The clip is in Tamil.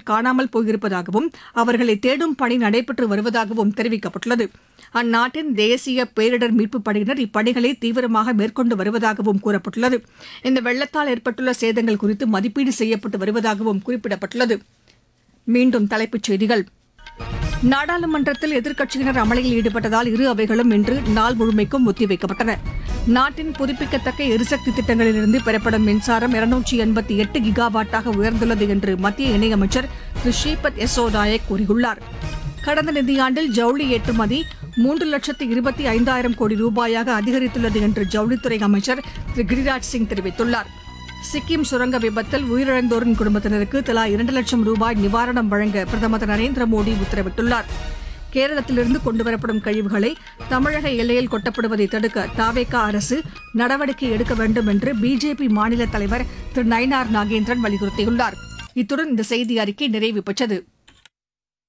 சிலர் காணாமல் போயிருப்பதாகவும் அவர்களை தேடும் பணி நடைபெற்று வருவதாகவும் தெரிவிக்கப்பட்டுள்ளது அந்நாட்டின் தேசிய பேரிடர் மீட்புப் படையினர் இப்பணிகளை தீவிரமாக மேற்கொண்டு வருவதாகவும் கூறப்பட்டுள்ளது இந்த வெள்ளத்தால் ஏற்பட்டுள்ள சேதங்கள் குறித்து மதிப்பீடு செய்யப்பட்டு வருவதாகவும் குறிப்பிடப்பட்டுள்ளது மீண்டும் தலைப்புச் செய்திகள் நாடாளுமன்றத்தில் எதிர்க்கட்சியினர் அமளியில் ஈடுபட்டதால் இரு அவைகளும் இன்று நாள் முழுமைக்கும் ஒத்திவைக்கப்பட்டன நாட்டின் புதுப்பிக்கத்தக்க எரிசக்தி திட்டங்களிலிருந்து பெறப்படும் மின்சாரம் இருநூற்றி எண்பத்தி எட்டு கிகாவாட்டாக உயர்ந்துள்ளது என்று மத்திய இணையமைச்சர் திரு ஸ்ரீபத் யசோ நாயக் கூறியுள்ளார் கடந்த நிதியாண்டில் ஜவுளி ஏற்றுமதி மூன்று லட்சத்து இருபத்தி ஐந்தாயிரம் கோடி ரூபாயாக அதிகரித்துள்ளது என்று ஜவுளித்துறை அமைச்சர் திரு கிரிராஜ் சிங் தெரிவித்துள்ளார் சிக்கிம் சுரங்க விபத்தில் உயிரிழந்தோரின் குடும்பத்தினருக்கு தலா இரண்டு லட்சம் ரூபாய் நிவாரணம் வழங்க பிரதமர் திரு நரேந்திர மோடி உத்தரவிட்டுள்ளார் கேரளத்திலிருந்து கொண்டுவரப்படும் கழிவுகளை தமிழக எல்லையில் கொட்டப்படுவதை தடுக்க தாவேகா அரசு நடவடிக்கை எடுக்க வேண்டும் என்று பிஜேபி மாநில தலைவர் திரு நயினார் நாகேந்திரன் வலியுறுத்தியுள்ளார் இத்துடன் இந்த செய்தி அறிக்கை நிறைவு பெற்றது